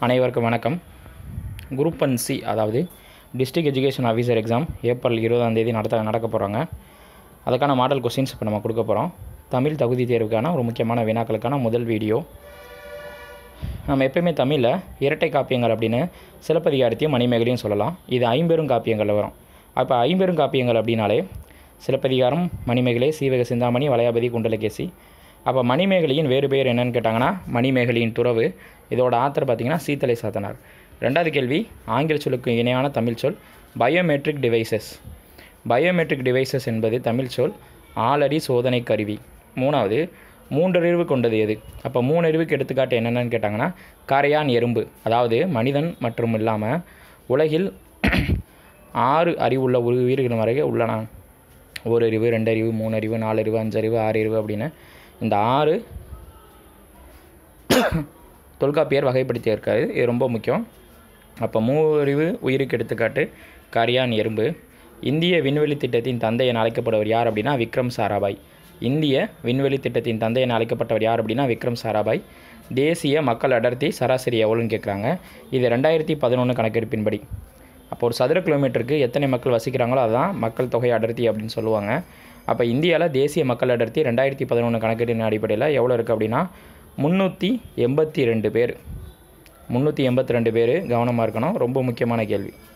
அனைவருக்கும் வணக்கம் group one C அதாவது district education officer exam April இருபதாம் தேதி நடத்த நடக்க போகிறாங்க அதுக்கான மாடல் கொஸ்டின்ஸ் இப்போ நம்ம கொடுக்க போகிறோம் தமிழ் தகுதி தேர்வுக்கான ஒரு முக்கியமான வினாக்களுக்கான முதல் வீடியோ நம்ம எப்பயுமே தமிழில் இரட்டை காப்பியங்கள் அப்படின்னு சிலப்பதிகாரத்தையும் மணிமேகலையும் சொல்லலாம் இது ஐம்பெரும் காப்பியங்களில் வரும் அப்போ ஐம்பெரும் காப்பியங்கள் அப்படின்னாலே சிலப்பதிகாரம் மணிமேகலை சீவக சிந்தாமணி வளையாபதி குண்டலகேசி அப்போ மணிமேகலையின் வேறு பெயர் என்னன்னு கேட்டாங்கன்னா மணிமேகலையின் துறவு இதோட ஆத்தர் பார்த்தீங்கன்னா சீத்தலை சாத்தனார் ரெண்டாவது கேள்வி ஆங்கில சொல்லுக்கு இணையான தமிழ் சொல் பயோமெட்ரிக் டிவைசஸ் பயோமெட்ரிக் டிவைசஸ் என்பது தமிழ் சொல் ஆளறி சோதனை கருவி மூணாவது மூன்றறிவு கொண்டது எது அப்போ மூணு அறிவுக்கு எடுத்துக்காட்டு என்னென்னு கேட்டாங்கன்னா கரையான் எறும்பு அதாவது மனிதன் மற்றும் இல்லாமல் உலகில் ஆறு அறிவுள்ள ஒரு உயிர்கள் வரை உள்ளன ஒரு அறிவு ரெண்டு அறிவு மூணு அறிவு நாலு அறிவு அஞ்சு அறிவு ஆறு அறிவு அப்படின்னு இந்த ஆறு தொல்காப்பியர் வகைப்படுத்தியிருக்காரு இது ரொம்ப முக்கியம் அப்போ மூவறிவு உயிருக்கு எடுத்துக்காட்டு கரியான் எறும்பு இந்திய விண்வெளி திட்டத்தின் தந்தை என அழைக்கப்படுவர் யார் அப்படின்னா விக்ரம் சாராபாய் இந்திய விண்வெளி திட்டத்தின் தந்தை என அழைக்கப்பட்டவர் யார் அப்படின்னா விக்ரம் சாராபாய் தேசிய மக்கள் அடர்த்தி சராசரி எவ்வளோன்னு கேட்குறாங்க இது ரெண்டாயிரத்தி பதினொன்று கணக்கெடுப்பின்படி அப்போ ஒரு சதுர கிலோமீட்டருக்கு எத்தனை மக்கள் வசிக்கிறாங்களோ அதுதான் மக்கள் தொகை அடர்த்தி அப்படின்னு சொல்லுவாங்க அப்போ இந்தியாவில் தேசிய மக்கள் அடர்த்தி ரெண்டாயிரத்தி பதினொன்று கணக்கெடுப்பின் அடிப்படையில் எவ்வளோ இருக்குது அப்படின்னா முந்நூற்றி எண்பத்தி ரெண்டு பேர் முந்நூற்றி எண்பத்தி ரெண்டு பேர் கவனமாக இருக்கணும் ரொம்ப முக்கியமான கேள்வி